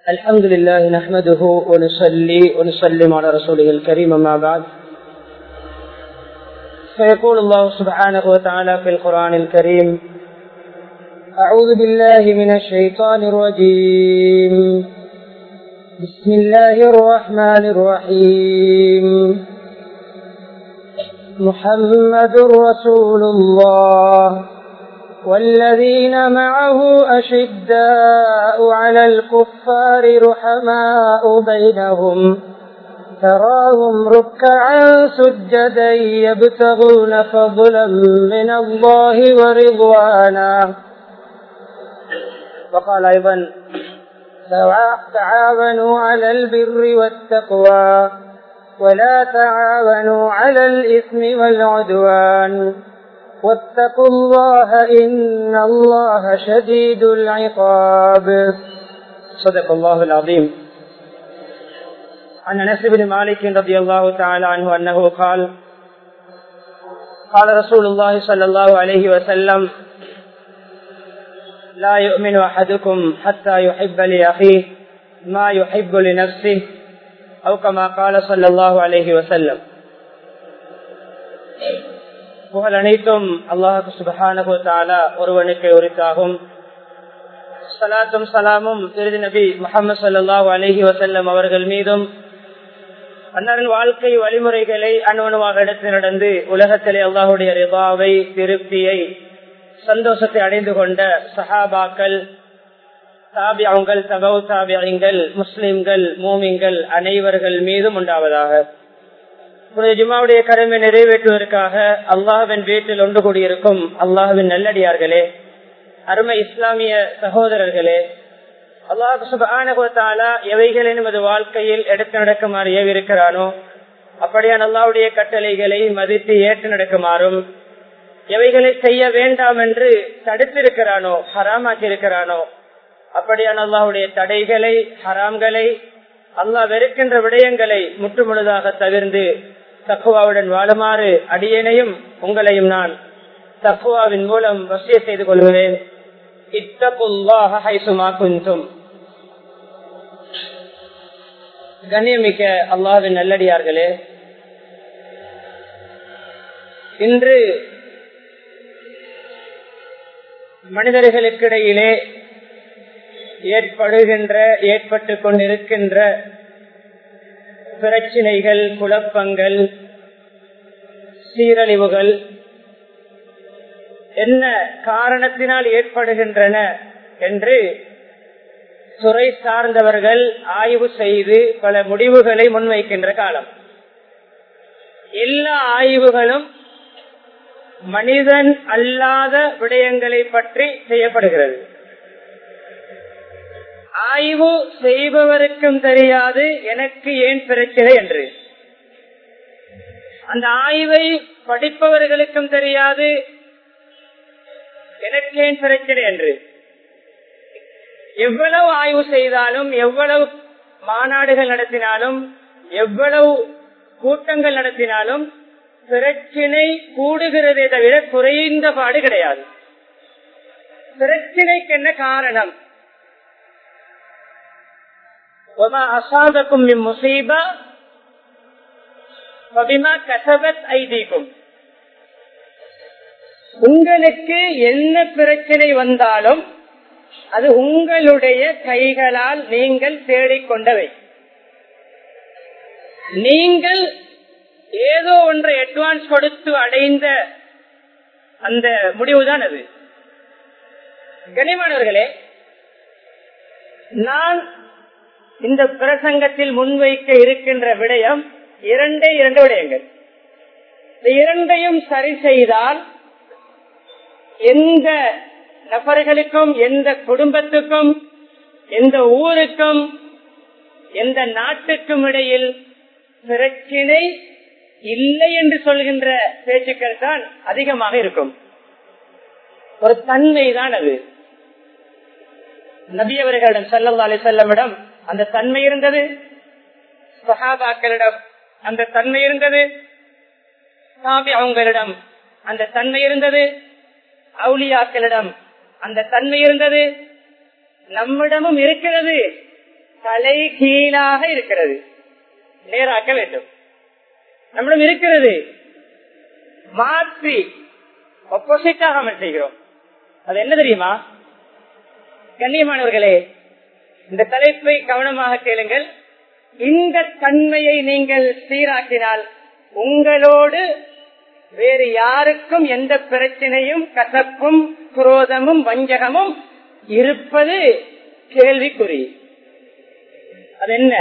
الحمد لله نحمده ونصلي ونسلم على رسوله الكريم ما بعد فيقول الله سبحانه وتعالى في القرآن الكريم أعوذ بالله من الشيطان الرجيم بسم الله الرحمن الرحيم محمد رسول الله والذين معه أشداء على الكفار رحماء بينهم تراهم ركعا سجدا يبتغون فضلا من الله ورضوانا وقال أيضا تعاونوا على البر والتقوى ولا تعاونوا على الإثم والعدوان واتقوا الله إن الله شديد العقاب صدق الله العظيم عن انس بن مالك رضي الله تعالى عنه انه قال قال رسول الله صلى الله عليه وسلم لا يؤمن احدكم حتى يحب لاخيه ما يحب لنفسه او كما قال صلى الله عليه وسلم புகழ் அனைத்தும் அல்லாஹு சுபஹானகு தாலா ஒருவனுக்கு உரித்தாகும் சலாத்தும் சலாமும் திருதி நபி முகமது சல்லாஹூ அலஹி வசல்லம் அவர்கள் மீதும் அன்னாரின் வாழ்க்கை வழிமுறைகளை அணுவணுவாக எடுத்து நடந்து உலகத்திலே அல்லாஹுடைய ரிபாவை திருப்தியை சந்தோஷத்தை அடைந்து கொண்ட சஹாபாக்கள் தாபியங்கள் தபவு தாபியங்கள் முஸ்லிம்கள் மூமிங்கள் அனைவர்கள் மீதும் உண்டாவதாக ஜுமாவுடைய கடமை நிறைவேற்றுவதற்காக அல்லாஹின் வீட்டில் ஒன்று கூடியிருக்கும் அல்லாஹுவின் நல்லடியார்களே அருமை இஸ்லாமிய சகோதரர்களே அல்லாஹு சுபானகுவத்தாலா எவைகளை நமது வாழ்க்கையில் எடுத்து நடக்குமாறு ஏவிருக்கிறானோ அப்படியான அல்லாவுடைய கட்டளைகளை மதித்து ஏற்று நடக்குமாறும் எவைகளை செய்ய வேண்டாம் என்று தடுத்திருக்கிறானோ ஹராமாக்கி இருக்கிறானோ அப்படியான அல்லாவுடைய தடைகளை ஹராம்களை அல்லாஹ் வெறுக்கின்ற விடயங்களை முற்றுமுழுதாக தவிர்ந்து தக்குவாவுடன் வாழுமாறு அடியேனையும் உங்களையும் நான் தக்குவாவின் மூலம் வசிய செய்து கொள்கிறேன் கண்ணியமிக்க அல்லாவின் நல்லடியார்களே இன்று மனிதர்களுக்கிடையிலே ஏற்படுகின்ற ஏற்பட்டு கொண்டிருக்கின்ற பிரச்சினைகள் குழப்பங்கள் சீரழிவுகள் என்ன காரணத்தினால் ஏற்படுகின்றன என்று துறை சார்ந்தவர்கள் ஆய்வு செய்து பல முடிவுகளை முன்வைக்கின்ற காலம் எல்லா ஆய்வுகளும் மனிதன் அல்லாத விடயங்களை பற்றி செய்யப்படுகிறது ஆய்வு செய்பவருக்கும் தெரியாது எனக்கு ஏன் பிரச்சனை என்று அந்த ஆய்வை படிப்பவர்களுக்கும் தெரியாது எனக்கு ஏன் பிரச்சனை என்று எவ்வளவு ஆய்வு செய்தாலும் எவ்வளவு மாநாடுகள் நடத்தினாலும் எவ்வளவு கூட்டங்கள் நடத்தினாலும் பிரச்சினை கூடுகிறதே தவிர குறைந்த பாடு கிடையாது பிரச்சினைக்கு என்ன காரணம் அசாதக்கும் முசீபா கசபத் ஐதீக்கும் உங்களுக்கு என்ன பிரச்சனை வந்தாலும் அது உங்களுடைய கைகளால் நீங்கள் தேடிக்கொண்டவை நீங்கள் ஏதோ ஒன்றை அட்வான்ஸ் கொடுத்து அடைந்த அந்த முடிவுதான் அது கனிமானவர்களே நான் இந்த பிரசங்கத்தில் முன்வைக்க இருக்கின்ற விடயம் இரண்டே இரண்டு விடயங்கள் இந்த இரண்டையும் சரி செய்தால் எந்த நபர்களுக்கும் எந்த குடும்பத்துக்கும் எந்த ஊருக்கும் எந்த நாட்டுக்கும் இடையில் பிரச்சினை இல்லை என்று சொல்கின்ற பேச்சுக்கள் தான் அதிகமாக இருக்கும் ஒரு தன்மை தான் அது நபியவர்களிடம் சல்லல்லா அலி செல்லமிடம் அந்த தன்மை இருந்தது சஹாபாக்களிடம் அந்த தன்மை இருந்தது சாபி அவங்களிடம் அந்த தன்மை இருந்தது அவுளியாக்களிடம் அந்த தன்மை இருந்தது நம்மிடமும் இருக்கிறது தலை கீழாக இருக்கிறது நேராக்க வேண்டும் நம்மளும் இருக்கிறது மாற்றி ஒப்போசிட்டாக அமல் செய்கிறோம் அது என்ன தெரியுமா கண்ணியமானவர்களே இந்த தலைப்பை கவனமாக கேளுங்கள் இந்த தன்மையை நீங்கள் சீராக்கினால் உங்களோடு வேறு யாருக்கும் எந்த பிரச்சனையும் கசப்பும் குரோதமும் வஞ்சகமும் இருப்பது கேள்விக்குறி அது என்ன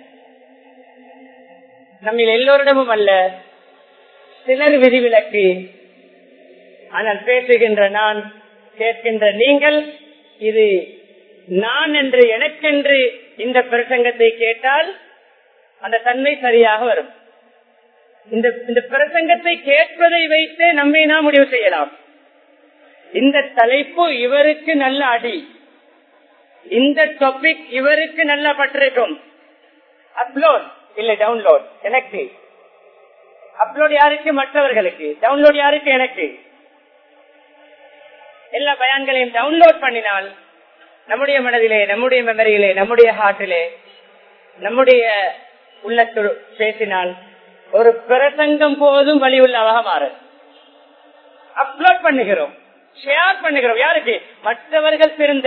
நம்ம எல்லோரிடமும் அல்ல சிலர் விதிவிலக்கு ஆனால் பேசுகின்ற நான் கேட்கின்ற நீங்கள் இது நான் என்று எனக்கென்று இந்த பிரசங்கத்தை கேட்டால் அந்த தன்மை சரியாக வரும் இந்த இந்த பிரசங்கத்தை கேட்பதை வைத்து நம்மை நாம் முடிவு செய்யலாம் இந்த தலைப்பு இவருக்கு நல்ல அடி இந்த டாபிக் இவருக்கு நல்ல பட்டிருக்கும் அப்லோட் இல்ல டவுன்லோட் எனக்கு அப்லோட் யாருக்கு மற்றவர்களுக்கு டவுன்லோட் யாருக்கு எனக்கு எல்லா பயான்களையும் டவுன்லோட் பண்ணினால் நம்முடைய மனதிலே நம்முடைய மெமரியிலே நம்முடைய ஹார்ட்டிலே நம்முடைய உள்ளத்தோடு பேசினால் ஒரு பிரசங்கம் போதும் வழி உள்ளவாக மாறும் அப்லோட் பண்ணுகிறோம் ஷேர் பண்ணுகிறோம் யாருக்கு மற்றவர்கள் பிறந்த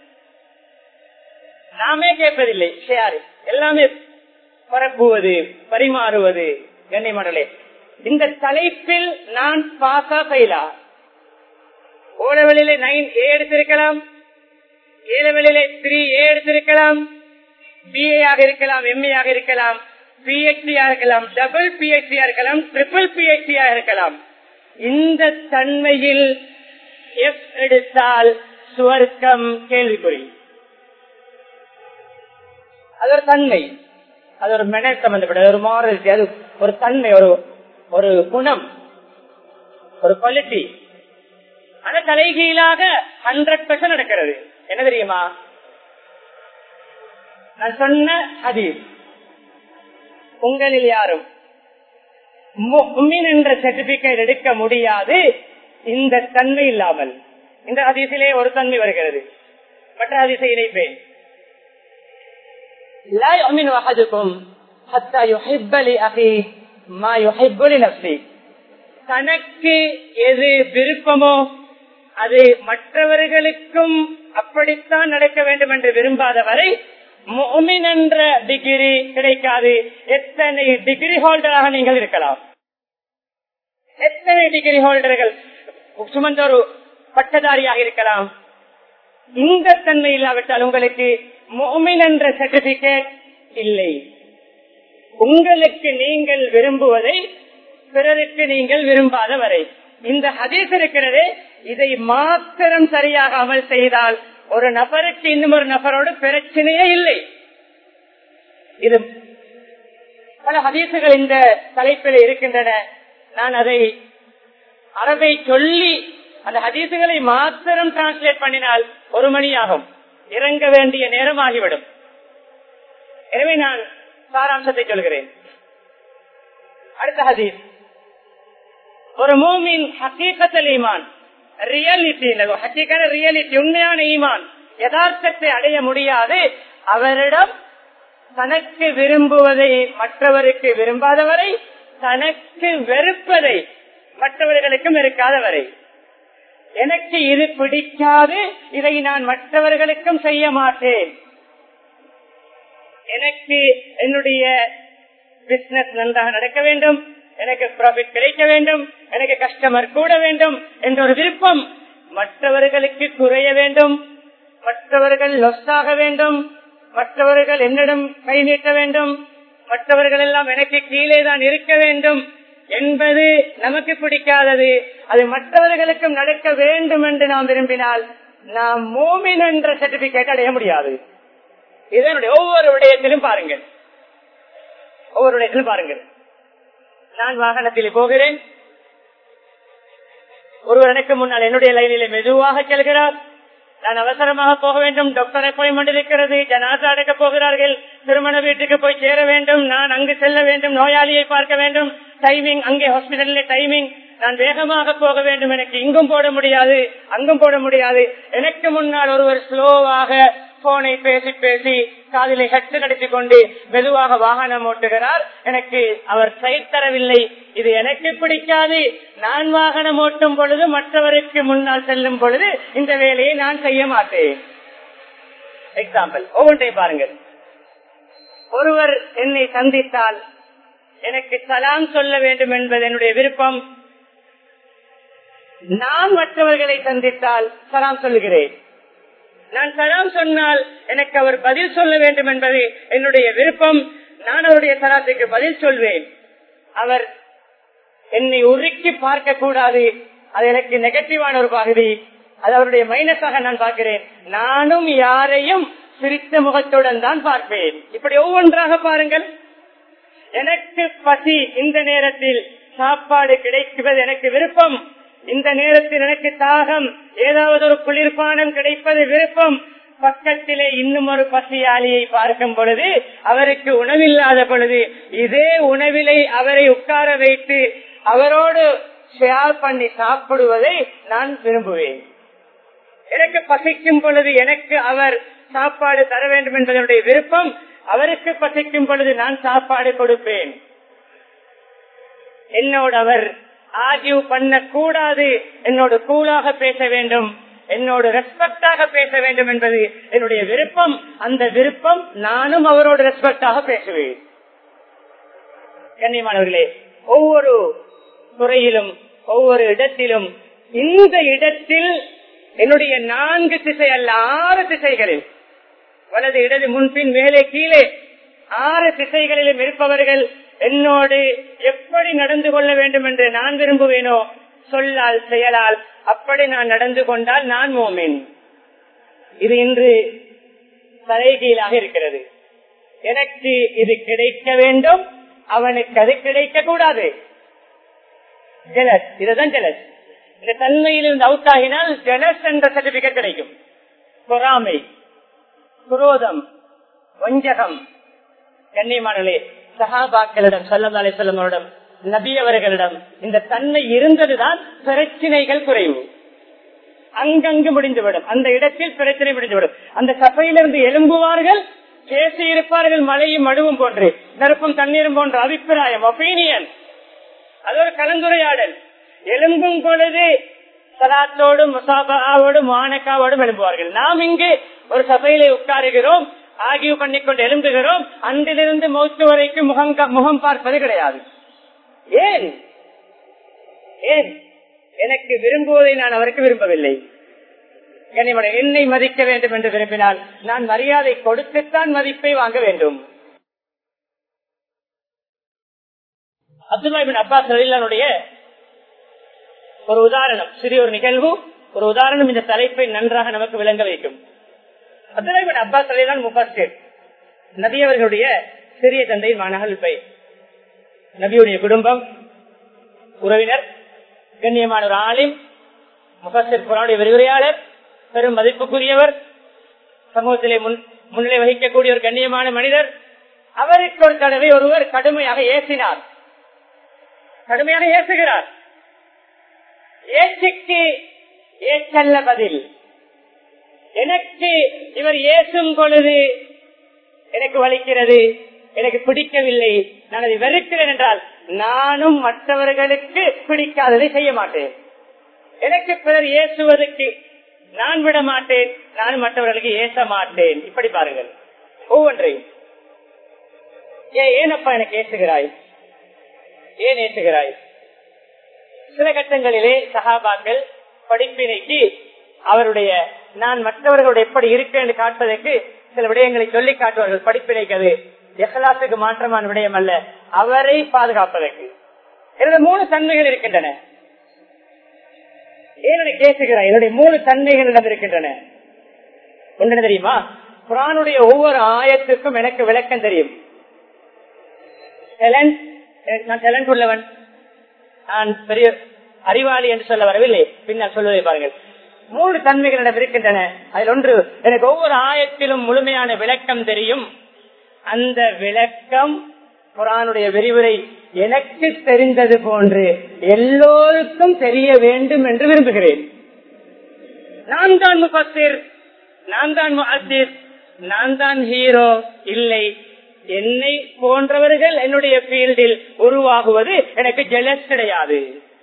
நாமே கேட்பதில்லை ஷேர் எல்லாமே பரப்புவது பரிமாறுவது கண்ணிமடலே இந்த தலைப்பில் நான் பாசா பயிலா ஓலவெளியிலே நைன் ஏ எடுத்திருக்கலாம் ஏலவெளியிலே த்ரீ ஏ எடுத்திருக்கலாம் பிஏ ஆக இருக்கலாம் எம்ஏ ஆக இருக்கலாம் பிஹெச்டி இருக்கலாம் டபுள் பிஹெச்டி இருக்கலாம் ட்ரிபிள் பிஹெச்டி இருக்கலாம் இந்த தன்மையில் எஃப் எடுத்தால் சுவர்க்கம் கேள்விக்குறி அது ஒரு தன்மை அது ஒரு மென சம்பந்தப்பட்ட ஒரு மாரலிட்டி அது ஒரு தன்மை ஒரு ஒரு குணம் ஒரு குவாலிட்டி ஆனா தலைகீழாக ஹண்ட்ரட் பெர்சன்ட் நடக்கிறது என்ன தெரியுமா நான் சொன்ன ஹதீஸ் உங்களில் யாரும் முக்மின் என்ற சர்டிபிகேட் எடுக்க முடியாது இந்த தன்மை இல்லாமல் இந்த ஹதீஸிலே ஒரு தன்மை வருகிறது மற்ற ஹதீஸை இணைப்பேன் لا يؤمن أحدكم حتى يحب لأخيه ما يحب لنفسه தனக்கு எது விருப்பமோ அது மற்றவர்களுக்கும் அப்படித்தான் நடக்க வேண்டும் என்று விரும்பாத வரை மோமின் என்ற டிகிரி கிடைக்காது எத்தனை டிகிரி ஹோல்டராக நீங்கள் இருக்கலாம் எத்தனை டிகிரி ஹோல்டர்கள் சுமந்த ஒரு பட்டதாரியாக இருக்கலாம் இந்த தன்மை இல்லாவிட்டால் உங்களுக்கு மோமின் என்ற சர்டிபிகேட் இல்லை உங்களுக்கு நீங்கள் விரும்புவதை பிறருக்கு நீங்கள் விரும்பாத வரை இந்த ஹதீஸ் இருக்கிறதே இதை மாத்திரம் சரியாக அமல் செய்தால் ஒரு நபருக்கு இன்னும் ஒரு நபரோடு பிரச்சனையே இல்லை இது பல ஹதீசுகள் இந்த தலைப்பில் இருக்கின்றன நான் அதை அரபை சொல்லி அந்த ஹதீசுகளை மாத்திரம் டிரான்ஸ்லேட் பண்ணினால் ஒரு மணி ஆகும் இறங்க வேண்டிய நேரம் ஆகிவிடும் எனவே நான் சாராம்சத்தை சொல்கிறேன் அடுத்த ஹதீஸ் ஒரு மூமின் ஹக்கீகத்தல் ஈமான் ரியாலிட்டி ஹக்கீக்கான ரியாலிட்டி உண்மையான ஈமான் யதார்த்தத்தை அடைய முடியாது அவரிடம் தனக்கு விரும்புவதை மற்றவருக்கு விரும்பாதவரை தனக்கு வெறுப்பதை மற்றவர்களுக்கும் இருக்காதவரை எனக்கு இது பிடிக்காது இதை நான் மற்றவர்களுக்கும் செய்ய மாட்டேன் எனக்கு என்னுடைய பிசினஸ் நன்றாக நடக்க வேண்டும் எனக்கு ப்ராஃபிட் கிடைக்க வேண்டும் எனக்கு கஸ்டமர் கூட வேண்டும் என்ற ஒரு விருப்பம் மற்றவர்களுக்கு குறைய வேண்டும் மற்றவர்கள் லொஸ்டாக வேண்டும் மற்றவர்கள் என்னிடம் கை நீட்ட வேண்டும் மற்றவர்கள் எல்லாம் எனக்கு கீழே தான் இருக்க வேண்டும் என்பது நமக்கு பிடிக்காதது அது மற்றவர்களுக்கும் நடக்க வேண்டும் என்று நாம் விரும்பினால் நாம் மோமின் என்ற சர்டிபிகேட் அடைய முடியாது இதனுடைய ஒவ்வொரு விடயத்திலும் பாருங்கள் ஒவ்வொரு விடயத்திலும் பாருங்கள் நான் வாகனத்தில் போகிறேன் ஒருவர் எனக்கு முன்னால் என்னுடைய லைனிலே மெதுவாக செல்கிறார் நான் அவசரமாக போக வேண்டும் டாக்டர் அப்பாயின்மெண்ட் இருக்கிறது ஜனாசா அடைக்க போகிறார்கள் திருமண வீட்டுக்கு போய் சேர வேண்டும் நான் அங்கு செல்ல வேண்டும் நோயாளியை பார்க்க வேண்டும் டைமிங் அங்கே ஹாஸ்பிட்டலில் டைமிங் நான் வேகமாக போக வேண்டும் எனக்கு இங்கும் போட முடியாது அங்கும் போட முடியாது எனக்கு முன்னால் ஒருவர் ஸ்லோவாக போனை பேசி பேசி காதிலே ஹெட் நடத்திக் கொண்டு மெதுவாக வாகனம் ஓட்டுகிறார் எனக்கு அவர் சைட் தரவில்லை இது எனக்கு பிடிக்காது நான் வாகனம் ஓட்டும் பொழுது மற்றவருக்கு முன்னால் செல்லும் பொழுது இந்த வேலையை நான் செய்ய மாட்டேன் எக்ஸாம்பிள் ஒவ்வொன்றையும் பாருங்கள் ஒருவர் என்னை சந்தித்தால் எனக்கு சலாம் சொல்ல வேண்டும் என்பது என்னுடைய விருப்பம் நான் மற்றவர்களை சந்தித்தால் சலாம் சொல்லுகிறேன் நான் சலாம் சொன்னால் எனக்கு அவர் பதில் சொல்ல வேண்டும் என்பது என்னுடைய விருப்பம் நான் அவருடைய சலாத்துக்கு பதில் சொல்வேன் அவர் என்னை உருக்கி பார்க்க கூடாது அது எனக்கு நெகட்டிவான ஒரு பகுதி அது அவருடைய மைனஸாக நான் பார்க்கிறேன் நானும் யாரையும் சிரித்த முகத்துடன் தான் பார்ப்பேன் இப்படி ஒவ்வொன்றாக பாருங்கள் எனக்கு பசி இந்த நேரத்தில் சாப்பாடு கிடைக்குவது எனக்கு விருப்பம் இந்த நேரத்தில் எனக்கு தாகம் ஏதாவது ஒரு குளிர்பானம் கிடைப்பது விருப்பம் பக்கத்திலே இன்னும் ஒரு பசியாளியை பார்க்கும் பொழுது அவருக்கு உணவில்லாத பொழுது இதே உணவிலை அவரை உட்கார வைத்து அவரோடு ஷேர் பண்ணி சாப்பிடுவதை நான் விரும்புவேன் எனக்கு பசிக்கும் பொழுது எனக்கு அவர் சாப்பாடு தர வேண்டும் என்பதனுடைய விருப்பம் அவருக்கு பசிக்கும் பொழுது நான் சாப்பாடு கொடுப்பேன் என்னோடு அவர் ஆகியவு பண்ண கூடாது என்னோடு கூலாக பேச வேண்டும் என்னோடு ரெஸ்பெக்டாக பேச வேண்டும் என்பது என்னுடைய விருப்பம் அந்த விருப்பம் நானும் அவரோடு ரெஸ்பெக்டாக பேசுவேன் கண்ணியமானவர்களே ஒவ்வொரு துறையிலும் ஒவ்வொரு இடத்திலும் இந்த இடத்தில் என்னுடைய நான்கு திசை அல்ல ஆறு திசைகளில் வலது இடது முன்பின் மேலே கீழே ஆறு திசைகளிலும் இருப்பவர்கள் என்னோடு எப்படி நடந்து கொள்ள வேண்டும் என்று நான் விரும்புவேனோ சொல்லால் செயலால் அப்படி நான் நடந்து கொண்டால் நான் மோமின் இது இன்று தலைகீழாக இருக்கிறது எனக்கு இது கிடைக்க வேண்டும் அவனுக்கு அது கிடைக்க கூடாது ஜெலஸ் இதுதான் ஜெலஸ் இந்த தன்மையில் இருந்து அவுட் ஆகினால் ஜெலஸ் என்ற சர்டிபிகேட் கிடைக்கும் பொறாமை குரோதம் வஞ்சகம் கண்ணியமானே சஹாபாக்களிடம் சல்லா அலிசல்லமோடம் நபி அவர்களிடம் இந்த தன்மை இருந்ததுதான் பிரச்சனைகள் குறைவு அங்கங்கு முடிந்துவிடும் அந்த இடத்தில் பிரச்சனை முடிந்துவிடும் அந்த சபையிலிருந்து எழும்புவார்கள் பேசி இருப்பார்கள் மழையும் மடுவும் போன்று நெருப்பும் தண்ணீரும் போன்ற அபிப்பிராயம் ஒப்பீனியன் அது ஒரு கலந்துரையாடல் எழும்பும் பொழுது சலாத்தோடும் முசாபாவோடும் மானக்காவோடும் எழும்புவார்கள் நாம் இங்கு ஒரு சபையிலே உட்காருகிறோம் ஆகிய பண்ணிக்கொண்டு எழும்புகிறோம் அன்றிலிருந்து மௌத்து வரைக்கும் முகம் முகம் பார்ப்பது கிடையாது ஏன் ஏன் எனக்கு விரும்புவதை நான் அவருக்கு விரும்பவில்லை என்னை மதிக்க வேண்டும் என்று விரும்பினால் நான் மரியாதை கொடுத்துத்தான் மதிப்பை வாங்க வேண்டும் அப்துல்லாபின் அப்பாஸ் அலிலானுடைய ஒரு உதாரணம் சிறிய ஒரு நிகழ்வு ஒரு உதாரணம் இந்த தலைப்பை நன்றாக நமக்கு விளங்க வைக்கும் அப்துல்லாபின் அப்பாஸ் அலிலான் முபாஸ்டர் நபி அவர்களுடைய சிறிய தந்தையின் மாணவர்கள் பெயர் நபியுடைய குடும்பம் உறவினர் கண்ணியமான ஒரு ஆலிம் முகசர் குரானுடைய விரிவுரையாளர் பெரும் மதிப்புக்குரியவர் சமூகத்திலே முன்னிலை வகிக்கக்கூடிய ஒரு கண்ணியமான மனிதர் அவருக்கு ஒரு தடவை ஒருவர் கடுமையாக ஏசினார் கடுமையாக ஏசுகிறார் ஏச்சுக்கு ஏற்றல்ல பதில் எனக்கு இவர் ஏசும் பொழுது எனக்கு வலிக்கிறது எனக்கு பிடிக்கவில்லை நான் அதை வெறுக்கிறேன் என்றால் நானும் மற்றவர்களுக்கு பிடிக்காததை செய்ய மாட்டேன் எனக்கு பிறர் ஏசுவதற்கு நான் விட மாட்டேன் நான் மற்றவர்களுக்கு ஏச மாட்டேன் இப்படி பாருங்கள் ஒவ்வொன்றையும் ஏனப்பா எனக்கு ஏசுகிறாய் ஏன் ஏசுகிறாய் சில கட்டங்களிலே சகாபாக்கள் படிப்பினைக்கு அவருடைய நான் மற்றவர்களோட எப்படி இருக்கேன் என்று காட்டுவதற்கு சில விடயங்களை சொல்லி காட்டுவார்கள் படிப்பினைக்கு அது எஹலாசுக்கு மாற்றமான விடயம் அல்ல அவரை பாதுகாப்பதற்கு என்னோட மூணு தன்மைகள் இருக்கின்றன ஏன் கேசுகிறாய் என்னுடைய மூணு தன்மைகளிடம் இருக்கின்றன ஒன்று தெரியுமா குரானுடைய ஒவ்வொரு ஆயத்துக்கும் எனக்கு விளக்கம் தெரியும் நான் டேலண்ட் உள்ளவன் நான் பெரிய அறிவாளி என்று சொல்ல வரவில்லை பின்னால் சொல்வதை பாருங்கள் மூன்று தன்மைகளிடம் இருக்கின்றன அதில் ஒன்று எனக்கு ஒவ்வொரு ஆயத்திலும் முழுமையான விளக்கம் தெரியும் அந்த விளக்கம் குரானுடைய விரிவுரை எனக்கு தெரிந்தது போன்று எல்லோருக்கும் தெரிய வேண்டும் என்று விரும்புகிறேன் நான் தான் முபசிர் நான் தான் முஹத்திர் நான் தான் ஹீரோ இல்லை என்னை போன்றவர்கள் என்னுடைய ஃபீல்டில் உருவாகுவது எனக்கு ஜெலஸ் கிடையாது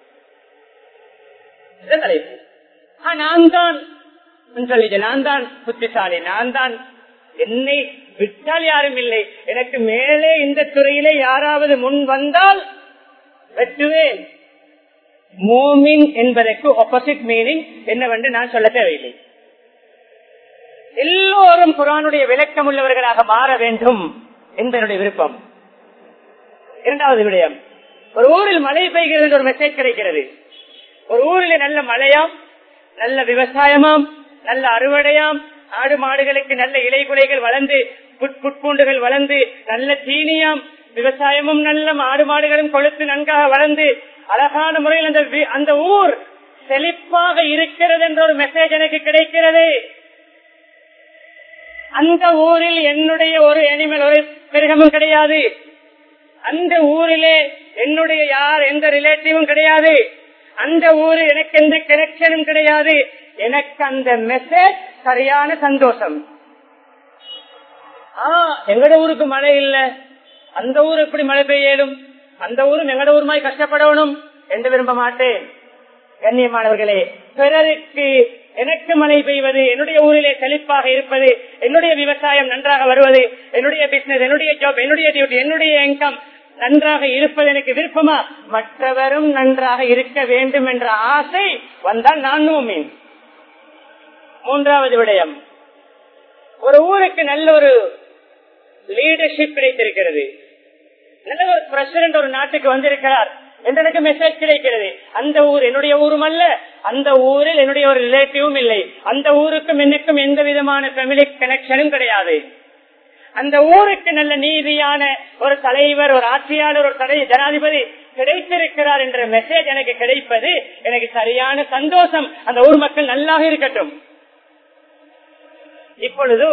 இதுதான் தலைப்பு. ஆ, நான் தான் சொல்லிட்டேன் நான் தான் புத்திசாலி நான் தான் என்னை விட்டால் யாரும் இல்லை எனக்கு மேலே இந்த துறையிலே யாராவது முன் வந்தால் வெட்டுவேன் மூமின் என்பதற்கு ஆப்போசிட் மீனிங் என்னவென்று நான் சொல்ல தேவையில்லை எல்லோரும் குரானுடைய விளக்கம் உள்ளவர்களாக மாற வேண்டும் என்பதனுடைய விருப்பம் இரண்டாவது விடயம் ஒரு ஊரில் மழை பெய்கிறது என்ற ஒரு மெசேஜ் கிடைக்கிறது ஒரு ஊரில் நல்ல மழையாம் நல்ல விவசாயமாம் நல்ல அறுவடையாம் ஆடு மாடுகளுக்கு நல்ல இலை குலைகள் வளர்ந்து புற்- புட்பூண்டுகள் வளர்ந்து நல்ல தீனியாம் விவசாயமும் நல்ல ஆடு மாடுகளும் கொழுத்து நன்காக வளர்ந்து அழகான முறையில் அந்த வி- அந்த ஊர் செழிப்பாக இருக்கிறது என்ற ஒரு மெசேஜ் எனக்கு கிடைக்கிறது அந்த ஊரில் என்னுடைய ஒரு அனிமல் ஒரு மிருகமும் கிடையாது அந்த ஊரிலே என்னுடைய யார் எந்த ரிலேட்டிவும் கிடையாது அந்த ஊரில் எனக்கு எந்த கனெக்ஷனும் கிடையாது எனக்கு அந்த மெசேஜ் சரியான சந்தோஷம் ஆ எங்கட ஊருக்கு மழை இல்ல அந்த ஊர் எப்படி மழை பெய்யலும் அந்த ஊரும் எங்கட ஊருமாய் கஷ்டப்படணும் என்று விரும்ப மாட்டேன் கண்ணியமானவர்களே பிறருக்கு எனக்கு மழை பெய்வது என்னுடைய ஊரிலே செழிப்பாக இருப்பது என்னுடைய விவசாயம் நன்றாக வருவது என்னுடைய பிசினஸ் என்னுடைய ஜாப் என்னுடைய டியூட்டி என்னுடைய இன்கம் நன்றாக இருப்பது எனக்கு விருப்பமா மற்றவரும் நன்றாக இருக்க வேண்டும் என்ற ஆசை வந்தால் நான் மீன் மூன்றாவது விடயம் ஒரு ஊருக்கு நல்ல ஒரு லீடர்ஷிப் கிடைத்திருக்கிறது நல்ல ஒரு பிரசிடന്റ് ஒரு நாட்டுக்கு வந்திருக்கிறார் என்று எனக்கு மெசேஜ் கிடைக்கிறது அந்த ஊர் என்னுடைய ஊரும் அல்ல அந்த ஊரில் என்னுடைய ஒரு ரிலேட்டிவும் இல்லை அந்த ஊருக்கும் எனக்கும் எந்த விதமான ஃபேமிலி கனெக்ஷனும் கிடையாது அந்த ஊருக்கு நல்ல நீதியான ஒரு தலைவர் ஒரு ஆட்சியாளர் ஒரு தலை ஜனாதிபதி கிடைத்திருக்கிறார் என்ற மெசேஜ் எனக்கு கிடைப்பது எனக்கு சரியான சந்தோஷம் அந்த ஊர் மக்கள் நல்லாக இருக்கட்டும் இப்பொழுது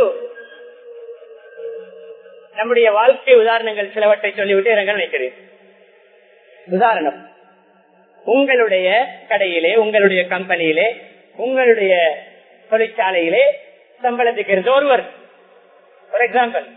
நம்முடைய வாழ்க்கை உதாரணங்கள் சிலவற்றை சொல்லிவிட்டு இறங்க நினைக்கிறேன் உதாரணம் உங்களுடைய கடையிலே உங்களுடைய கம்பெனியிலே உங்களுடைய தொழிற்சாலையிலே சம்பளத்துக்கு இருந்த ஒருவர் ஒரு எக்ஸாம்பிள்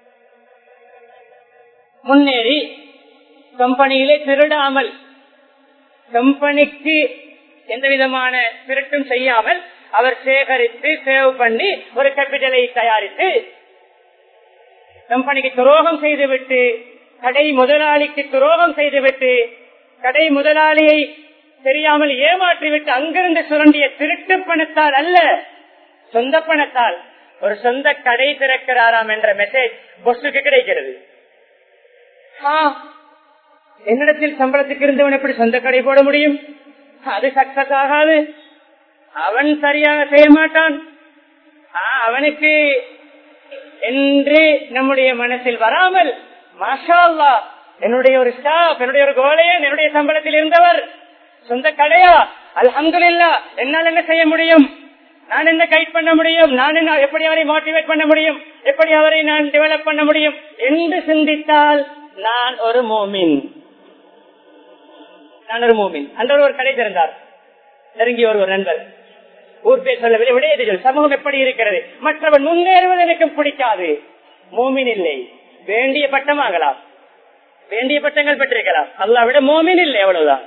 முன்னேறி கம்பெனியிலே திருடாமல் கம்பெனிக்கு எந்த விதமான திருட்டும் செய்யாமல் அவர் சேகரித்து சேவ் பண்ணி ஒரு கேபிட்டலை தயாரித்து கம்பெனிக்கு துரோகம் செய்துவிட்டு கடை முதலாளிக்கு துரோகம் செய்துவிட்டு கடை முதலாளியை தெரியாமல் ஏமாற்றிவிட்டு அங்கிருந்து சுரண்டிய திருட்டு பணத்தால் அல்ல சொந்த பணத்தால் ஒரு சொந்த கடை திறக்கிறாராம் என்ற மெசேஜ் பொஸ்டுக்கு கிடைக்கிறது ஆ, என்னிடத்தில் சம்பளத்துக்கு இருந்தவன் எப்படி சொந்த கடை போட முடியும் அது சக்சஸ் ஆகாது அவன் சரியாக செய்ய மாட்டான் ஆ, அவனுக்கு என்று நம்முடைய மனசில் வராமல் மாஷா அல்லாஹ், என்னுடைய ஒரு ஸ்டாஃப் என்னுடைய ஒரு கோலையன் என்னுடைய சம்பளத்தில் இருந்தவர் சொந்த கடையா அல்ஹம்துலில்லாஹ் என்னால் என்ன செய்ய முடியும் நான் என்ன கைட் பண்ண முடியும் நான் என்ன எப்படி அவரை மோட்டிவேட் பண்ண முடியும் எப்படி அவரை நான் டெவலப் பண்ண முடியும் என்று சிந்தித்தால் நான் ஒரு மோமின் நான் ஒரு மோமின் அந்த ஒரு கடை திறந்தார் நெருங்கி ஒரு ஒரு நண்பர் ஊர் பேர் சொல்லவில்லை விடையது சொல் சமூகம் எப்படி இருக்கிறது மற்றவன் முன்னேறுவது எனக்கு பிடிக்காது மோமின் இல்லை வேண்டிய பட்டம் ஆகலாம் வேண்டிய பட்டங்கள் பெற்றிருக்கலாம் அல்லாஹ் விட மோமின் இல்லை அவ்வளவுதான்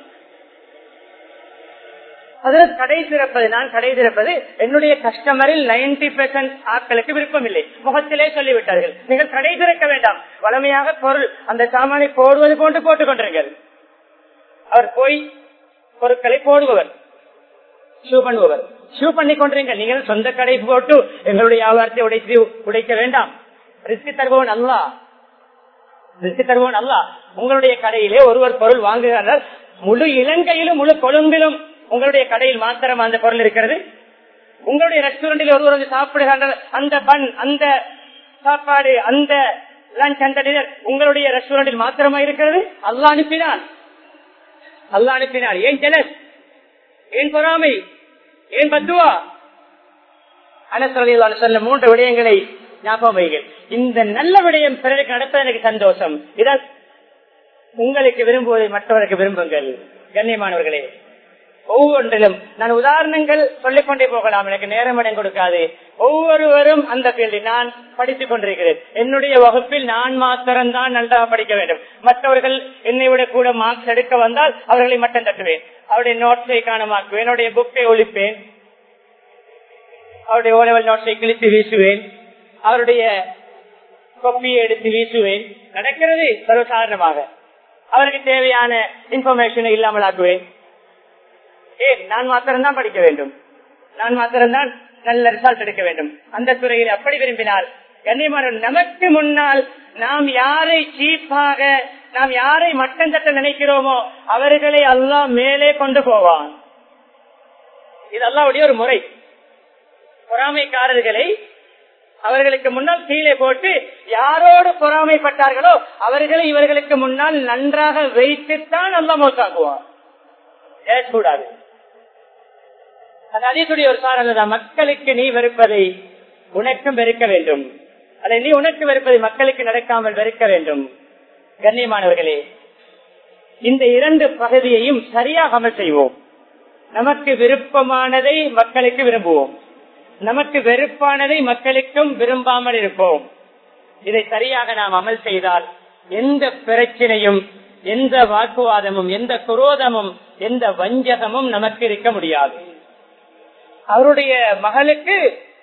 அதில் கடை திறப்பது நான் கடை திறப்பது என்னுடைய கஸ்டமரில் நைன்டி பெர்சென்ட் ஆட்களுக்கு விருப்பம் இல்லை முகத்திலே சொல்லிவிட்டார்கள் நீங்கள் கடை திறக்க வேண்டாம் வளமையாக பொருள் அந்த சாமானை போடுவது போன்று போட்டுக் கொண்டிருங்கள் அவர் போய் பொருட்களை போடுபவர் ஷூ பண்ணுபவர் ஷூ பண்ணி கொண்டிருங்க நீங்கள் சொந்த கடை போட்டு எங்களுடைய வியாபாரத்தை உடைத்து உடைக்க வேண்டாம் ரிஸ்க் தருபவன் அல்லா ரிஸ்க் தருபவன் அல்லா உங்களுடைய கடையிலே ஒருவர் பொருள் வாங்குகிறார் முழு இலங்கையிலும் முழு கொழும்பிலும் உங்களுடைய கடையில் மாத்திரம் அந்த பொருள் இருக்கிறது உங்களுடைய ரெஸ்டாரண்டில் ஒருவர் வந்து சாப்பிடுகின்ற அந்த பன் அந்த சாப்பாடு அந்த லஞ்ச் அந்த டின்னர் உங்களுடைய ரெஸ்டாரண்டில் மாத்திரமா இருக்கிறது அல்லா அனுப்பினான் அல்லா அனுப்பினான் ஏன் ஜெலஸ் ஏன் பொறாமை ஏன் பத்துவா அனசரலியல்லாஹு சொல்ல மூன்று விடயங்களை ஞாபகம் வைகள் இந்த நல்ல விடயம் பிறருக்கு நடப்பது எனக்கு சந்தோஷம் இதான் உங்களுக்கு விரும்புவதை மற்றவருக்கு விரும்புங்கள் கண்ணியமானவர்களே ஒவ்வொன்றிலும் நான் உதாரணங்கள் சொல்லிக் கொண்டே போகலாம் எனக்கு நேரம் இடம் கொடுக்காது ஒவ்வொருவரும் அந்த ஃபீல்டில் நான் படித்துக் கொண்டிருக்கிறேன் என்னுடைய வகுப்பில் நான் மாத்திரம்தான் நன்றாக படிக்க வேண்டும் மற்றவர்கள் என்னை விட கூட மார்க்ஸ் எடுக்க வந்தால் அவர்களை மட்டும் தட்டுவேன் அவருடைய நோட்ஸை காணமாக்குவேன் என்னுடைய புக்கை ஒழிப்பேன் அவருடைய ஓலவல் நோட்ஸை கிழித்து வீசுவேன் அவருடைய கொப்பியை எடுத்து வீசுவேன் நடக்கிறது சர்வசாதாரணமாக அவருக்கு தேவையான இன்ஃபர்மேஷனை இல்லாமல் ஆக்குவேன் ஏன் நான் மாத்திரம்தான் படிக்க வேண்டும் நான் மாத்திரம்தான் நல்ல ரிசல்ட் எடுக்க வேண்டும் அந்த துறையில் அப்படி விரும்பினால் கண்ணியமான நமக்கு முன்னால் நாம் யாரை சீப்பாக நாம் யாரை மட்டம் தட்ட நினைக்கிறோமோ அவர்களை அல்லாஹ் மேலே கொண்டு போவான் இது அல்லாவுடைய ஒரு முறை பொறாமைக்காரர்களை அவர்களுக்கு முன்னால் கீழே போட்டு யாரோடு பொறாமைப்பட்டார்களோ அவர்களை இவர்களுக்கு முன்னால் நன்றாக வைத்துத்தான் அல்ல மோசாக்குவான் கூடாது அது அதீசுடைய ஒரு சாரணம் மக்களுக்கு நீ வெறுப்பதை உனக்கும் வெறுக்க வேண்டும் அதை நீ உனக்கு வெறுப்பதை மக்களுக்கு நடக்காமல் வெறுக்க வேண்டும் கண்ணியமானவர்களே இந்த இரண்டு பகுதியையும் சரியாக அமல் செய்வோம் நமக்கு விருப்பமானதை மக்களுக்கு விரும்புவோம் நமக்கு வெறுப்பானதை மக்களுக்கும் விரும்பாமல் இருப்போம் இதை சரியாக நாம் அமல் செய்தால் எந்த பிரச்சனையும் எந்த வாக்குவாதமும் எந்த குரோதமும் எந்த வஞ்சகமும் நமக்கு இருக்க முடியாது அவருடைய மகளுக்கு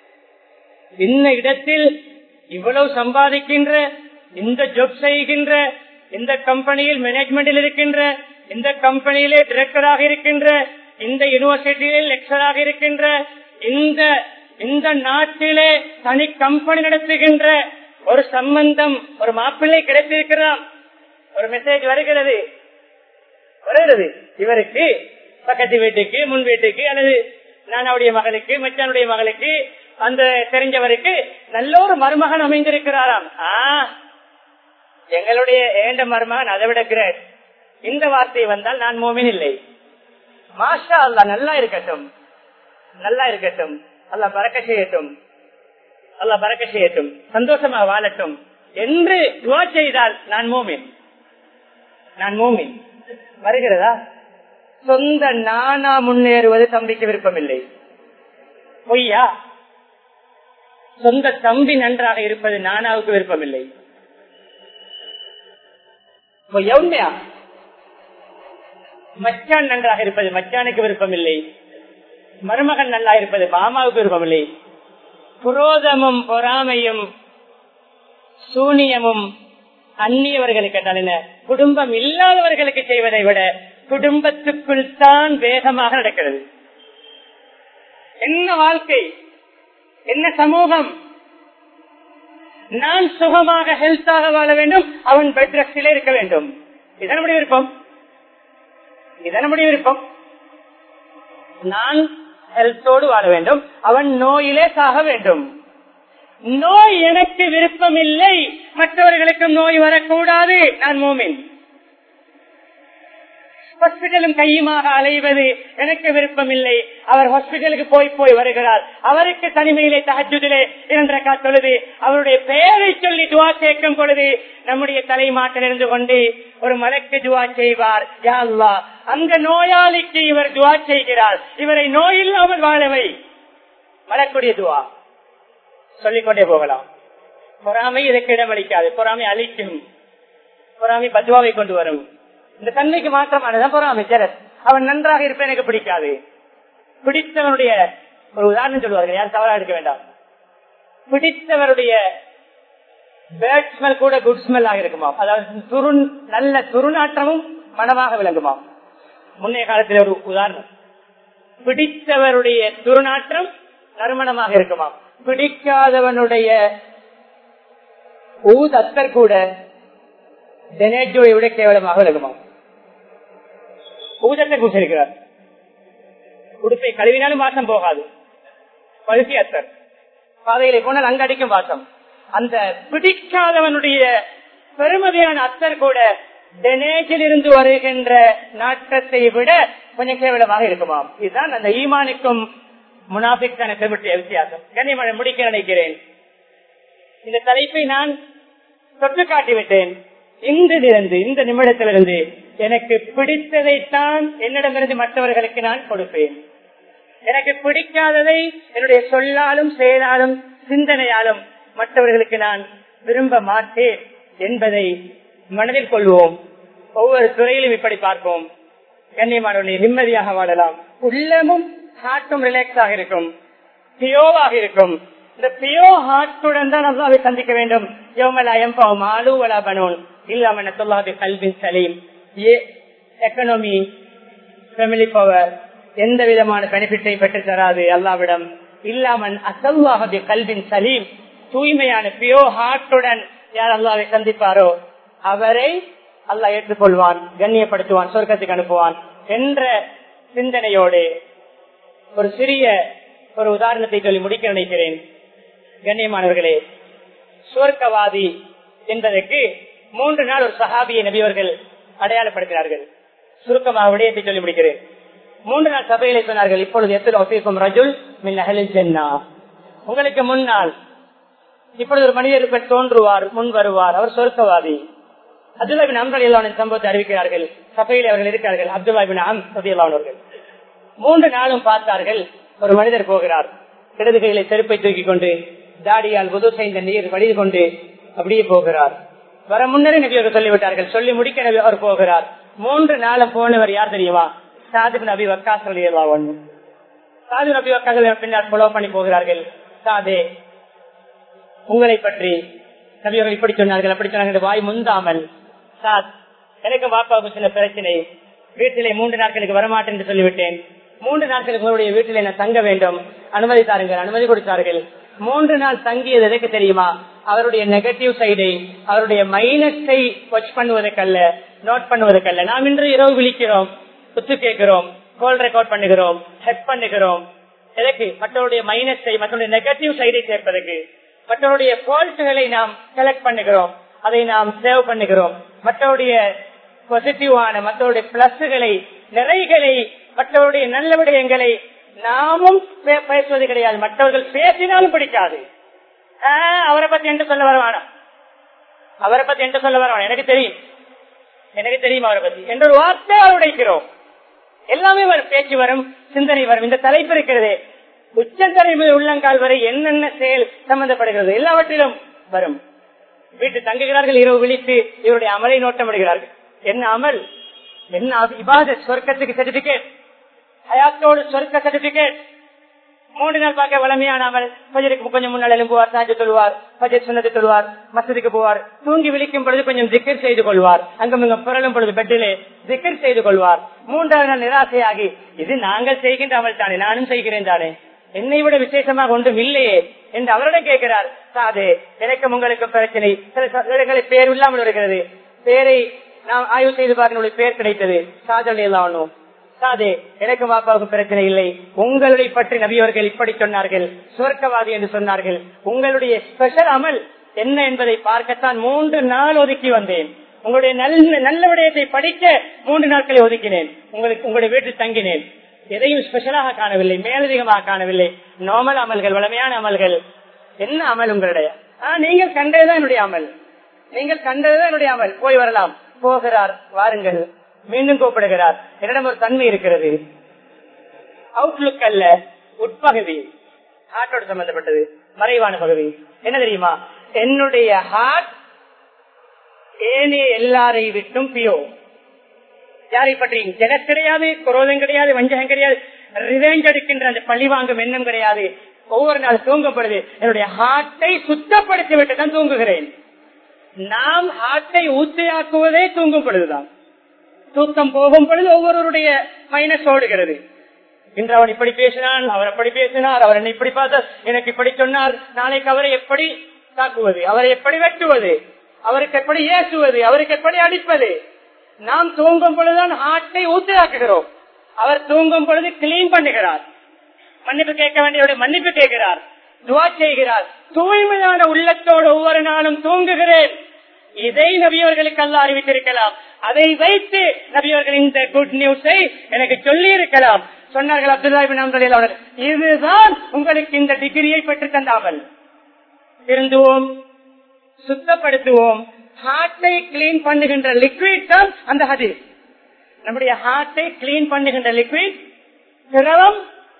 இந்த இடத்தில் இவ்வளவு சம்பாதிக்கின்ற இந்த ஜாப் செய்கின்ற இந்த கம்பெனியில் மேனேஜ்மெண்டில் இருக்கின்ற இந்த கம்பெனியிலே டிரெக்டராக இருக்கின்ற இந்த யூனிவர்சிட்டியில் லெக்சராக இருக்கின்ற இந்த இந்த நாட்டிலே தனி கம்பெனி நடத்துகின்ற ஒரு சம்பந்தம் ஒரு மாப்பிள்ளை கிடைத்திருக்கிறான் ஒரு மெசேஜ் வருகிறது வருகிறது இவருக்கு பக்கத்து வீட்டுக்கு முன் வீட்டுக்கு அல்லது நானுடைய மகளுக்கு மச்சானுடைய மகளுக்கு அந்த தெரிஞ்சவருக்கு நல்ல ஒரு மருமகன் அமைந்திருக்கிறாராம் ஆ எங்களுடைய ஏண்ட மருமகன் அதை விட கிரேட் இந்த வார்த்தை வந்தால் நான் மோமின் இல்லை மாஷா அல்லா நல்லா இருக்கட்டும் நல்லா இருக்கட்டும் அல்லா பறக்க செய்யட்டும் அல்லா பறக்க செய்யட்டும் சந்தோஷமா வாழட்டும் என்று துவா செய்தால் நான் மோமின் நான் மோமின் வருகிறதா சொந்த நானா முன்னேறுவது தம்பிக்கு விருப்பமில்லை பொய்யா சொந்த தம்பி நன்றாக இருப்பது நானாவுக்கு விருப்பமில்லை பொய்யா உண்மையா மச்சான் நன்றாக இருப்பது மச்சானுக்கு விருப்பமில்லை மருமகன் நல்லா இருப்பது மாமாவுக்கு விருப்பமில்லை புரோதமும் பொறாமையும் சூனியமும் அந்நியவர்களுக்கு என்றால் என்ன குடும்பம் இல்லாதவர்களுக்கு செய்வதை விட குடும்பத்துக்குள் தான் வேகமாக நடக்கிறது என்ன வாழ்க்கை என்ன சமூகம் நான் சுகமாக ஹெல்த்தாக வாழ வேண்டும் அவன் பெட் ரெஸ்டிலே இருக்க வேண்டும் இதன் நம்முடைய விருப்பம் இதன் நம்முடைய விருப்பம் நான் ஹெல்த்தோடு வாழ வேண்டும் அவன் நோயிலே சாக வேண்டும் நோய் எனக்கு விருப்பம் இல்லை மற்றவர்களுக்கும் நோய் வரக்கூடாது நான் மோமின் ஹாஸ்பிட்டலும் கையுமாக அலைவது எனக்கு விருப்பம் இல்லை அவர் ஹாஸ்பிட்டலுக்கு போய் போய் வருகிறார் அவருக்கு தனிமையிலே தகஜுதிலே இரண்டரை தொழுது அவருடைய பெயரை சொல்லி துவா சேர்க்கும் பொழுது நம்முடைய தலைமாட்டில் இருந்து கொண்டு ஒரு மலக்கு துவா செய்வார் யாழ்லா அந்த நோயாளிக்கு இவர் துவா செய்கிறார் இவரை நோய் இல்லாமல் வாழவை மலக்குடைய துவா சொல்லிக்கொண்டே போகலாம் பொறாமை இதற்கு இடமளிக்காது பொறாமை அழிக்கும் பொறாமை பத்வாவை கொண்டு வரும் இந்த தன்மைக்கு மாற்றமானதான் பொறாமை ஜெரஸ் அவன் நன்றாக இருப்ப எனக்கு பிடிக்காது பிடித்தவனுடைய ஒரு உதாரணம் சொல்லுவார்கள் யாரும் தவறா எடுக்க வேண்டாம் பிடித்தவருடைய பேட் ஸ்மெல் கூட குட் ஸ்மெல் ஆக இருக்குமா அதாவது துரு நல்ல துருநாற்றமும் மனமாக விளங்குமா முன்னைய காலத்தில் ஒரு உதாரணம் பிடித்தவருடைய துருநாற்றம் நறுமணமாக இருக்குமா பிடிக்காதவனுடைய ஊதத்தர் கூட டெனேஜோயை விட கேவலமாக விலகுமா ஊதத்தை பூசிருக்கிறார் உடுப்பை கழுவினாலும் வாசம் போகாது பழுசி அத்தர் பாதையில போனால் அங்க அடிக்கும் வாசம் அந்த பிடிக்காதவனுடைய பெருமதியான அத்தர் கூட டெனேஜில் இருந்து வருகின்ற நாட்டத்தை விட கொஞ்சம் கேவலமாக இருக்குமாம் இதுதான் அந்த ஈமானுக்கும் முனாபிக்கான பெருமட்டிய வித்தியாசம் கண்ணியமழை முடிக்க நினைக்கிறேன் இந்த தலைப்பை நான் தொட்டு காட்டிவிட்டேன் இன்றிலிருந்து இந்த நிமிடத்திலிருந்து எனக்கு பிடித்ததைத்தான் என்னிடமிருந்து மற்றவர்களுக்கு நான் கொடுப்பேன் எனக்கு பிடிக்காததை என்னுடைய சொல்லாலும் செயலாலும் சிந்தனையாலும் மற்றவர்களுக்கு நான் விரும்ப மாட்டேன் என்பதை மனதில் கொள்வோம் ஒவ்வொரு துறையிலும் இப்படி பார்ப்போம் கண்ணியமானவர்களை நிம்மதியாக வாழலாம் உள்ளமும் ஹார்ட்டும் ரிலாக்ஸ் ஆக இருக்கும் பியோவாக இருக்கும் இந்த பியோ ஹார்ட்டுடன் தான் அல்லாவை சந்திக்க வேண்டும் யோமலாயம் மாலு வலா பனோன் இல்லாம சொல்லாது கல்வின் சலீம் ஏ எக்கனாமி ஃபேமிலி பவர் எந்த விதமான பெனிஃபிட்டை பெற்று தராது அல்லாவிடம் இல்லாமல் அசல்வாக கல்வின் சலீம் தூய்மையான பியோ ஹார்ட்டுடன் யார் அல்லாவை சந்திப்பாரோ அவரை அல்லாஹ் ஏற்றுக்கொள்வான் கண்ணியப்படுத்துவான் சொர்க்கத்துக்கு அனுப்புவான் என்ற சிந்தனையோடு ஒரு சிறிய ஒரு உதாரணத்தை சொல்லி முடிக்க நினைக்கிறேன் கண்ணியமானவர்களே சுவர்க்கவாதி என்பதற்கு மூன்று நாள் ஒரு சஹாபியை நபியவர்கள் அடையாளப்படுத்தினார்கள் சுருக்கமாக விடயத்தை சொல்லி முடிக்கிறேன் மூன்று நாள் சபையிலே சொன்னார்கள் இப்பொழுது எத்தனை ஒசைக்கும் ரஜுல் மின் அகலில் சென்னா உங்களுக்கு முன்னால் இப்பொழுது ஒரு மனிதர் தோன்றுவார் முன் வருவார் அவர் சொர்க்கவாதி அப்துல்லாபின் அம்ரலியல்லாவின் சம்பவத்தை அறிவிக்கிறார்கள் சபையில் அவர்கள் இருக்கிறார்கள் அப்துல்லாபின் அம் சதியல்லாவர்கள் மூன்று நாளும் பார்த்தார்கள் ஒரு மனிதர் போகிறார் இடது கையில செருப்பை தூக்கி கொண்டு தாடியால் புது செய்த நீர் வடிது கொண்டு அப்படியே போகிறார் வர முன்னரே நபியர்கள் சொல்லிவிட்டார்கள் சொல்லி முடிக்க நபி அவர் போகிறார் மூன்று நாளும் போனவர் யார் தெரியுமா சாதிப் நபி வக்காஸ் ஒன்று சாது நபி வக்காஸ் பின்னால் ஃபாலோ பண்ணி போகிறார்கள் சாதே உங்களை பற்றி நபியர்கள் இப்படி சொன்னார்கள் அப்படி சொன்னார்கள் வாய் முந்தாமல் சாத் எனக்கு பாப்பாவுக்கு சில பிரச்சனை வீட்டிலே மூன்று நாட்களுக்கு வரமாட்டேன் என்று சொல்லிவிட்டேன் மூன்று நாட்களுக்கு உங்களுடைய வீட்டிலே நான் தங்க வேண்டும் அனுமதி தாருங்கள் அனுமதி கொடுத்தார்கள் மூன்று நாள் தங்கியது எதற்கு தெரியுமா அவருடைய நெகட்டிவ் சைடை அவருடைய மைனஸை வாட்ச் பண்ணுவதற்கல்ல நோட் பண்ணுவதற்கல்ல நாம் இன்று இரவு விழிக்கிறோம் குத்து கேட்கிறோம் கோல் ரெக்கார்ட் பண்ணுகிறோம் ஹெட் பண்ணுகிறோம் எதற்கு மற்றவருடைய மைனஸை மற்றவருடைய நெகட்டிவ் சைடை சேர்ப்பதற்கு மற்றவருடைய ஃபால்ட்டுகளை நாம் செலக்ட் பண்ணுகிறோம் அதை நாம் சேவ் பண்ணுகிறோம் மற்றவருடைய பாசிட்டிவான மற்றவருடைய பிளஸ்களை நிறைகளை மற்றவருடைய நல்ல விடயங்களை நாமும் பேசுவது கிடையாது மற்றவர்கள் பேசினாலும் பிடிக்காது அவரை பத்தி என்று சொல்ல வரவானா அவரை பத்தி என்று சொல்ல வரவானா எனக்கு தெரியும் எனக்கு தெரியும் அவரை பத்தி என்ற ஒரு வார்த்தையால் உடைக்கிறோம் எல்லாமே வரும் பேச்சு வரும் சிந்தனை வரும் இந்த தலைப்பு இருக்கிறதே உச்சந்தலை முதல் உள்ளங்கால் வரை என்னென்ன செயல் சம்பந்தப்படுகிறது எல்லாவற்றிலும் வரும் வீட்டு தங்குகிறார்கள் இரவு விழித்து இவருடைய அமலை நோட்டம் விடுகிறார்கள் என்ன அமல் என்ன இபாத சொர்க்கத்துக்கு சர்டிபிகேட் ஹயாத்தோடு சொர்க்க சர்டிபிகேட் மூன்று நாள் பார்க்க வளமையான அமல் பஜருக்கு கொஞ்சம் முன்னால் எழும்புவார் சாஞ்சு சொல்லுவார் பஜர் சொன்னது சொல்லுவார் மசதிக்கு போவார் தூங்கி விழிக்கும் பொழுது கொஞ்சம் திக்கர் செய்து கொள்வார் அங்கும் இங்கும் புரளும் பொழுது பெட்டிலே திக்கர் செய்து கொள்வார் மூன்றாவது நாள் நிராசையாகி இது நாங்கள் செய்கின்ற அமல் தானே நானும் செய்கிறேன் தானே என்னை விட விசேஷமாக ஒன்றும் இல்லையே என்று அவரிடம் கேட்கிறார் சாது எனக்கும் உங்களுக்கும் பிரச்சனை சில இடங்களில் பேர் இல்லாமல் வருகிறது பேரை நாம் ஆய்வு செய்து பாருங்க பேர் கிடைத்தது சாதனை எல்லாம் சாதே எனக்கு பாப்பாவுக்கு பிரச்சனை இல்லை உங்களுடைய பற்றி நபியவர்கள் இப்படி சொன்னார்கள் சுவர்க்கவாதி என்று சொன்னார்கள் உங்களுடைய ஸ்பெஷல் அமல் என்ன என்பதை பார்க்கத்தான் மூன்று நாள் ஒதுக்கி வந்தேன் உங்களுடைய நல்ல நல்ல விடயத்தை படிக்க மூன்று நாட்களை ஒதுக்கினேன் உங்களுக்கு உங்களுடைய வீட்டில் தங்கினேன் எதையும் ஸ்பெஷலாக காணவில்லை மேலதிகமாக காணவில்லை நார்மல் அமல்கள் வளமையான அமல்கள் என்ன அமல் உங்களுடைய நீங்கள் கண்டதுதான் என்னுடைய அமல் நீங்கள் கண்டதுதான் என்னுடைய அமல் போய் வரலாம் போகிறார் வாருங்கள் மீண்டும் கூப்பிடுகிறார் என்னிடம் ஒரு தன்மை இருக்கிறது அவுட்லுக் அல்ல உட்பகுதி ஹார்ட்டோடு சம்பந்தப்பட்டது மறைவான பகுதி என்ன தெரியுமா என்னுடைய ஹார்ட் ஏனைய எல்லாரை விட்டும் பியோ யாரை பற்றி ஜெகத் கிடையாது குரோதம் கிடையாது வஞ்சகம் கிடையாது ரிவேஞ்ச் எடுக்கின்ற அந்த பழி வாங்கும் எண்ணம் கிடையாது ஒவ்வொரு நாள் தூங்கப்படுது என்னுடைய ஹார்ட்டை சுத்தப்படுத்தி விட்டு தான் தூங்குகிறேன் நாம் ஹார்ட்டை ஊத்தையாக்குவதே தூங்கும் பொழுதுதான் தூக்கம் போகும் பொழுது ஒவ்வொருவருடைய மைனஸ் ஓடுகிறது இன்று அவன் இப்படி பேசினான் அவர் அப்படி பேசினார் அவர் என்னை இப்படி பார்த்தார் எனக்கு இப்படி சொன்னார் நாளைக்கு அவரை எப்படி தாக்குவது அவரை எப்படி வெட்டுவது அவருக்கு எப்படி ஏசுவது அவருக்கு எப்படி அடிப்பது நாம் தூங்கும் பொழுதுதான் ஹார்ட்டை ஊத்தையாக்குகிறோம் அவர் தூங்கும் பொழுது கிளீன் பண்ணுகிறார் மன்னிப்பு கேட்க வேண்டிய மன்னிப்பு கேட்கிறார் துவா செய்கிறார் தூய்மையான உள்ளத்தோடு ஒவ்வொரு நாளும் தூங்குகிறேன் இதை நபியவர்களுக்கு அல்ல அறிவித்திருக்கலாம் அதை வைத்து நபியவர்கள் இந்த குட் நியூஸை எனக்கு சொல்லி இருக்கலாம் சொன்னார்கள் அப்துல்லா இதுதான் உங்களுக்கு இந்த டிகிரியை பெற்று தந்தாமல் திருந்துவோம் சுத்தப்படுத்துவோம் ஹார்ட்டை கிளீன் பண்ணுகின்ற லிக்விட் தான் அந்த ஹதீஸ் நம்முடைய ஹார்ட்டை கிளீன் பண்ணுகின்ற லிக்விட் திரவம்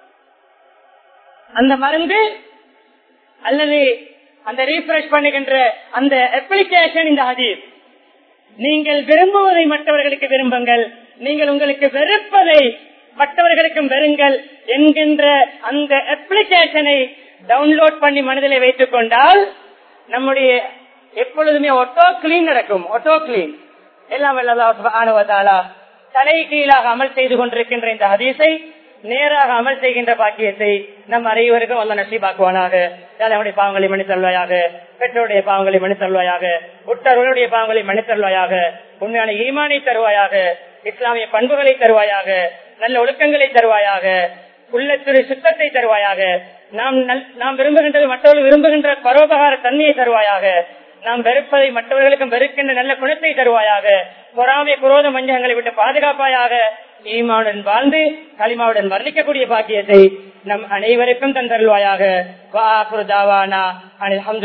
அந்த மருந்து அல்லது அந்த ரீஃப்ரெஷ் பண்ணுகின்ற அந்த அப்ளிகேஷன் இந்த ஹதீஸ் நீங்கள் விரும்புவதை மற்றவர்களுக்கு விரும்புங்கள் நீங்கள் உங்களுக்கு வெறுப்பதை மற்றவர்களுக்கும் வெறுங்கள் என்கின்ற அந்த அப்ளிகேஷனை டவுன்லோட் பண்ணி மனதிலே வைத்துக் கொண்டால் நம்முடைய எப்பொழுதுமே ஒட்டோ கிளீன் நடக்கும் ஒட்டோ கிளீன் எல்லாம் ஆணுவதாலா தலை கீழாக அமல் செய்து கொண்டிருக்கின்ற இந்த ஹதீஸை நேராக அமல் செய்கின்ற பாக்கியத்தை நம் அனைவருக்கும் வல்ல நசீபாக்குவானாக நம்முடைய பாவங்களை மன்னித்தல்வாயாக பெற்றோருடைய பாவங்களை மன்னித்தல்வாயாக உற்றவர்களுடைய பாவங்களை மன்னித்தல்வாயாக உண்மையான ஈமானை தருவாயாக இஸ்லாமிய பண்புகளை தருவாயாக நல்ல ஒழுக்கங்களை தருவாயாக உள்ளத்திரு சுத்தத்தை தருவாயாக நாம் நாம் விரும்புகின்றது மற்றவர்கள் விரும்புகின்ற பரோபகார தன்மையை தருவாயாக நாம் வெறுப்பதை மற்றவர்களுக்கும் வெறுக்கின்ற நல்ல குணத்தை தருவாயாக பொறாமை குரோத மஞ்சகங்களை விட்டு பாதுகாப்பாயாக ஈமாவுடன் வாழ்ந்து களிமாவுடன் வர்ணிக்கக்கூடிய பாக்கியத்தை நம் அனைவருக்கும் தந்தருவாயாக வா தாவானா அனில்